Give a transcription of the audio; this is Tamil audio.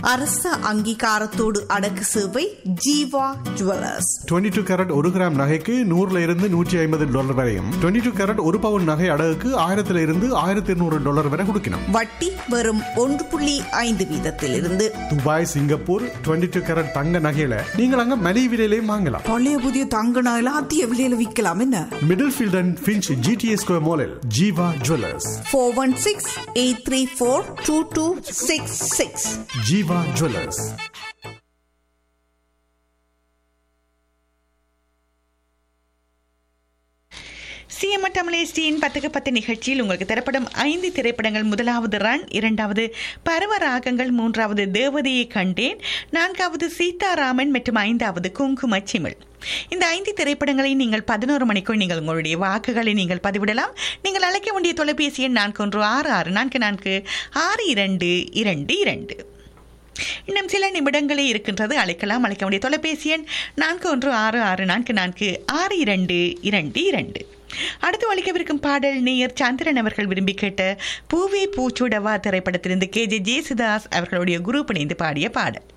அரச அங்கீகாரத்தோடு அடக்கு சேவை ஜீவா ஜுவல்லர்ஸ் 22 டூ கேரட் ஒரு கிராம் நகைக்கு நூறுல இருந்து நூற்றி ஐம்பது டாலர் வரையும் 22 டூ கேரட் ஒரு பவுன் நகை அடகுக்கு ஆயிரத்துல இருந்து ஆயிரத்தி இருநூறு டாலர் வரை கொடுக்கணும் வட்டி வெறும் ஒன்று புள்ளி ஐந்து வீதத்திலிருந்து துபாய் சிங்கப்பூர் 22 டூ கேரட் தங்க நகையில நீங்கள் அங்க மலிவு விலையிலையும் வாங்கலாம் பழைய புதிய தங்க நகையில அதிக விலையில விற்கலாம் என்ன Middlefield and Finch GTA Square மாலில் Jeeva jewellers four one six eight three four two two six six Jeeva jewellers CM தமிழேஸ்டியின் பத்துக்கு பத்து நிகழ்ச்சியில் உங்களுக்கு தரப்படும் ஐந்து திரைப்படங்கள் முதலாவது ரன் இரண்டாவது பருவ ராகங்கள் மூன்றாவது தேவதையை கண்டேன் நான்காவது சீதாராமன் மற்றும் ஐந்தாவது குங்கும சிமிழ் இந்த ஐந்து திரைப்படங்களை நீங்கள் பதினோரு மணிக்குள் நீங்கள் உங்களுடைய வாக்குகளை நீங்கள் பதிவிடலாம் நீங்கள் அழைக்க வேண்டிய தொலைபேசி எண் நான்கு ஒன்று ஆறு ஆறு நான்கு நான்கு ஆறு இரண்டு இரண்டு இரண்டு இன்னும் சில நிமிடங்களே இருக்கின்றது அழைக்கலாம் அழைக்க வேண்டிய தொலைபேசி எண் நான்கு ஒன்று ஆறு ஆறு நான்கு நான்கு ஆறு இரண்டு இரண்டு இரண்டு அடுத்து ஒழிக்கவிருக்கும் பாடல் நேயர் சந்திரன் அவர்கள் விரும்பி கேட்ட பூவே பூச்சுடவா திரைப்படத்திலிருந்து கே ஜே ஜேசுதாஸ் அவர்களுடைய குரூப் இணைந்து பாடிய பாடல்